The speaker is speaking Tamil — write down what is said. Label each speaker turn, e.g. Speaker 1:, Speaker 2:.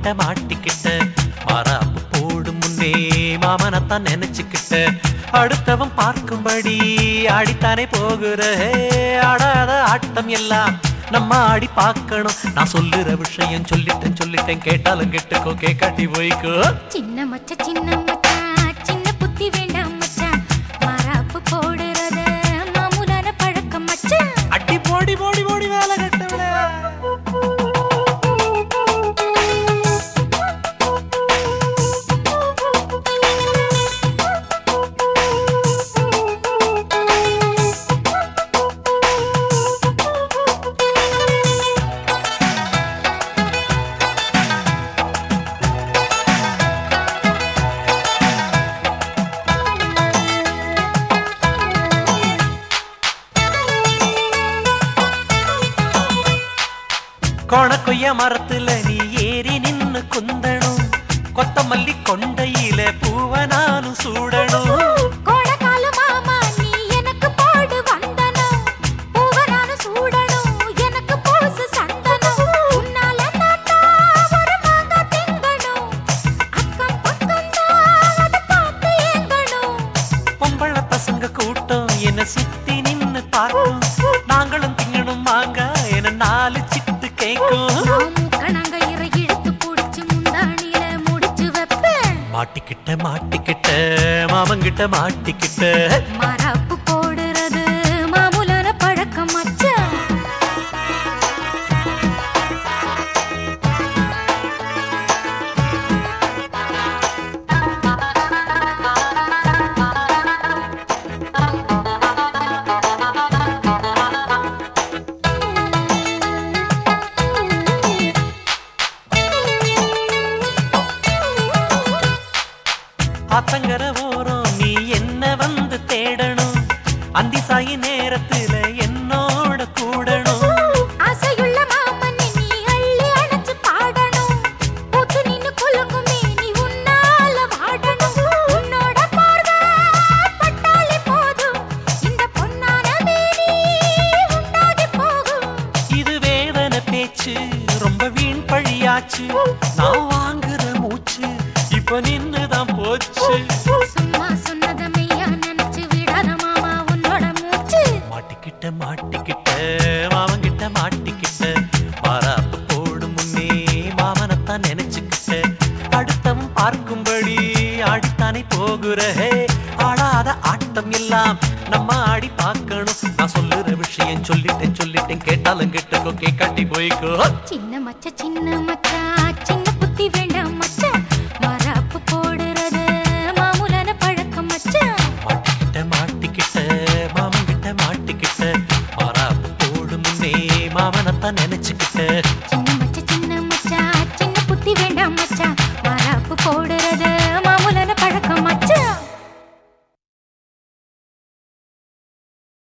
Speaker 1: மாமங்கிட்ட மாட்டிக்கிட்ட மாறாப்பு போடும் முன்னே மாமனத்தான் நினைச்சுக்கிட்ட அடுத்தவன் பார்க்கும்படி ஆடித்தானே போகிற ஹே, ஆடாத ஆட்டம் எல்லாம் நம்ம ஆடி பார்க்கணும் நான் சொல்லுற விஷயம் சொல்லிட்டேன் சொல்லிட்டேன் கேட்டாலும் கேட்டுக்கோ கேட்காட்டி போய்க்கோ
Speaker 2: சின்ன மச்ச சின்ன மச்சான் சின்ன புத்தி வேண்டாம் மச்சான் மாறாப்பு போடுறத மாமூலான பழக்கம் மச்சான்
Speaker 1: அடி போடி போடி போடி வேலை கட்டவிட கொணக்கொய்ய மரத்துல நீ ஏறி நின்னு குந்தணும் கொத்தமல்லி கொண்டையில பூவ நானும் சூடணும்
Speaker 2: கோடகால மாமா நீ எனக்கு போடு வந்தனம் பூவ நானு சூடணும் எனக்கு போசு சந்தனம் உன்னால நான் தான் ஒரு மாங்கா திங்கணும் அக்கம் பக்கம் தான் அதை பார்த்து ஏங்கணும்
Speaker 1: பொம்பள பசங்க கூட்டம் என்ன சுத்தி நின்னு பார்க்கும் நாங்களும் திங்கணும் மாங்க என நாலு சிட்டு கேக்கும்
Speaker 2: நான் மூக்கணங்க இறை இழுத்து புடிச்சு முந்தானியில முடிச்சு வைப்பேன்
Speaker 1: மாட்டிக்கிட்ட மாட்டிக்கிட்ட மாமங்கிட்ட மாட்டிக்கிட்ட
Speaker 2: மரப்பு போடுறது மாமூலான பழக்கம் மச்சான்
Speaker 1: ஆத்தங்கர ஓரம் நீ என்ன வந்து தேடணும் அந்தி சாயி நேரத்துல என்னோட கூடணும்
Speaker 2: ஆசையுள்ள மாமனை நீ அள்ளி அணைச்சு பாடணும் பூத்து நின்னு குலுங்குமே நீ உன்னால வாடணும் உன்னோட பார்வை பட்டாலே போதும் இந்த பொன்னான மேனி உண்டாகி போகும்
Speaker 1: இது வேதனை பேச்சு ரொம்ப வீண் பழியாச்சு நான் வாங்குற மூச்சு இப்ப நின்னுதான் போச்சு
Speaker 2: சும்மா சொன்னத மெய்யா நினைச்சு விடாத மாமா உன்னோட மூச்சு
Speaker 1: மாட்டிக்கிட்ட மாட்டிக்கிட்ட மாமங்கிட்ட மாட்டிக்கிட்ட மாறாப்பு போடும் முன்னே மாமனத்தான் நினைச்சுக்கிட்ட அடுத்தவன் பார்க்கும்படி ஆடித்தானே போகுற ஹே ஆடாத ஆட்டம் எல்லாம் நம்ம ஆடி பார்க்கணும் நான் சொல்லுற விஷயம் சொல்லிட்டேன் சொல்லிட்டேன் கேட்டாலும் கேட்டுக்கோ கேட்காட்டி போய்க்கோ
Speaker 2: சின்ன மச்ச சின்ன மச்சா சின்ன புத்தி வேண்டாம் மச்சான் மரப்பு போடுறது மாமூலான பழக்கம் மச்சான்
Speaker 1: மாட்டிக்கிட்ட மாட்டிக்கிட்ட மாமங்கிட்ட மாட்டிக்கிட்ட மாறாப்பு போடும் முன்னே மாமனத்தான் நினைச்சுக்கிட்ட
Speaker 2: சின்ன மச்ச சின்ன மச்சா சின்ன புத்தி வேண்டாம் மச்சான் மரப்பு போடு